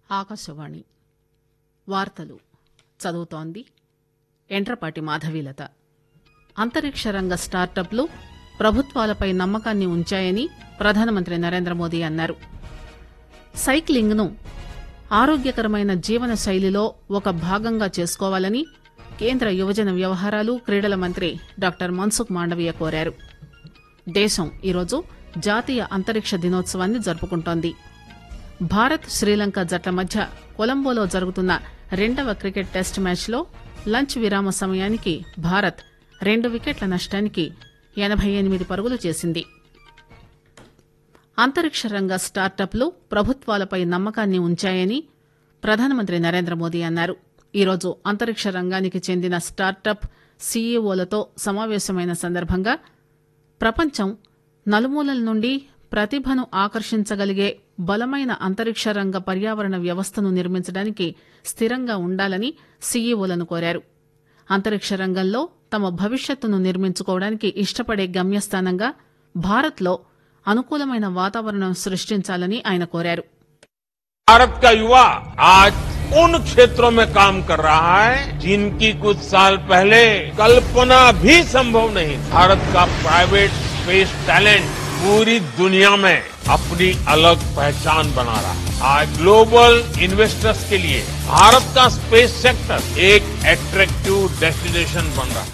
ఆకాశవాణి వార్తలు చదువుతోంది ఎండ్రపాటి మాధవీలత అంతరిక్ష రంగ స్టార్టప్లు ప్రభుత్వాలపై నమ్మకాన్ని ఉంచాయని ప్రధానమంత్రి నరేంద్రమోదీ అన్నారు సైక్లింగ్ ను ఆరోగ్యకరమైన జీవన శైలిలో ఒక భాగంగా చేసుకోవాలని కేంద్ర యువజన వ్యవహారాలు క్రీడల మంత్రి డాక్టర్ మన్సుఖ్ మాండవీయ కోరారు దేశం ఈరోజు జాతీయ అంతరిక్ష దినోత్సవాన్ని జరుపుకుంటోంది భారత్ శ్రీలంక జట్ల మధ్య కొలంబోలో జరుగుతున్న రెండవ క్రికెట్ టెస్ట్ మ్యాచ్లో లంచ్ విరామ సమయానికి భారత్ రెండు వికెట్ల నష్టానికి ఎనబై ఎనిమిది పరుగులు చేసింది అంతరిక్ష రంగ స్టార్టప్లు ప్రభుత్వాలపై నమ్మకాన్ని ఉంచాయని ప్రధానమంత్రి నరేంద్ర మోదీ అన్నారు ఈరోజు అంతరిక్ష రంగానికి చెందిన స్టార్టప్ సీఈఓలతో సమావేశమైన సందర్భంగా ప్రపంచం నలుమూలల నుండి ప్రతిభను ఆకర్షించగలిగే బలమైన అంతరిక్ష రంగ పర్యావరణ వ్యవస్థను నిర్మించడానికి స్థిరంగా ఉండాలని సీఈఓలను కోరారు అంతరిక్ష రంగంలో తమ భవిష్యత్తును నిర్మించుకోవడానికి ఇష్టపడే గమ్యస్థానంగా భారత్లో అనుకూలమైన వాతావరణం సృష్టించాలని ఆయన కోరారు भारत का युवा आज उन क्षेत्रों में काम कर रहा है जिनकी कुछ साल पहले कल्पना भी संभव नहीं थी। भारत का प्राइवेट स्पेस टैलेंट पूरी दुनिया में अपनी अलग पहचान बना रहा है आज ग्लोबल इन्वेस्टर्स के लिए भारत का स्पेस सेक्टर एक एट्रैक्टिव डेस्टिनेशन बन रहा है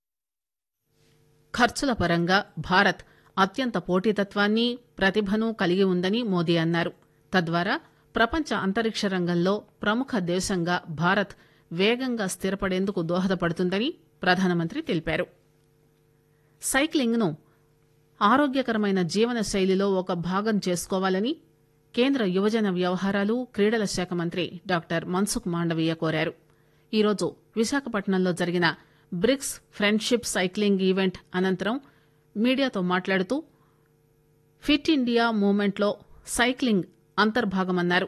ఖర్చుల పరంగా భారత్ అత్యంత పోటీతత్వాన్ని ప్రతిభను కలిగి ఉందని మోదీ అన్నారు తద్వారా ప్రపంచ అంతరిక్ష రంగంలో ప్రముఖ దేశంగా భారత్ వేగంగా స్థిరపడేందుకు దోహదపడుతుందని ప్రధానమంత్రి తెలిపారు సైక్లింగ్ ను ఆరోగ్యకరమైన జీవన శైలిలో ఒక భాగం చేసుకోవాలని కేంద్ర యువజన వ్యవహారాలు క్రీడల శాఖ మంత్రి డాక్టర్ మన్సుఖ్ మాండవీయ కోరారు ఈరోజు విశాఖపట్నంలో జరిగిన బ్రిక్స్ ఫ్రెండ్షిప్ సైక్లింగ్ ఈవెంట్ అనంతరం మీడియాతో మాట్లాడుతూ ఫిట్ ఇండియా మూవ్మెంట్లో సైక్లింగ్ అంతర్భాగమన్నారు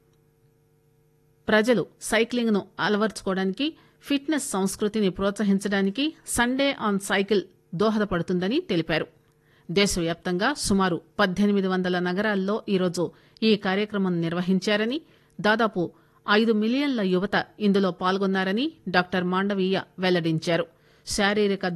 ప్రజలు సైక్లింగ్ ను అలవర్చుకోవడానికి ఫిట్నెస్ సంస్కృతిని ప్రోత్సహించడానికి సండే ఆన్ సైకిల్ దోహదపడుతుందని తెలిపారు దేశవ్యాప్తంగా సుమారు పద్దెనిమిది వందల నగరాల్లో ఈరోజు ఈ కార్యక్రమం నిర్వహించారని దాదాపు ఐదు మిలియన్ల యువత ఇందులో పాల్గొన్నారని డాక్టర్ మాండవీయ వెల్లడించారు శారీరక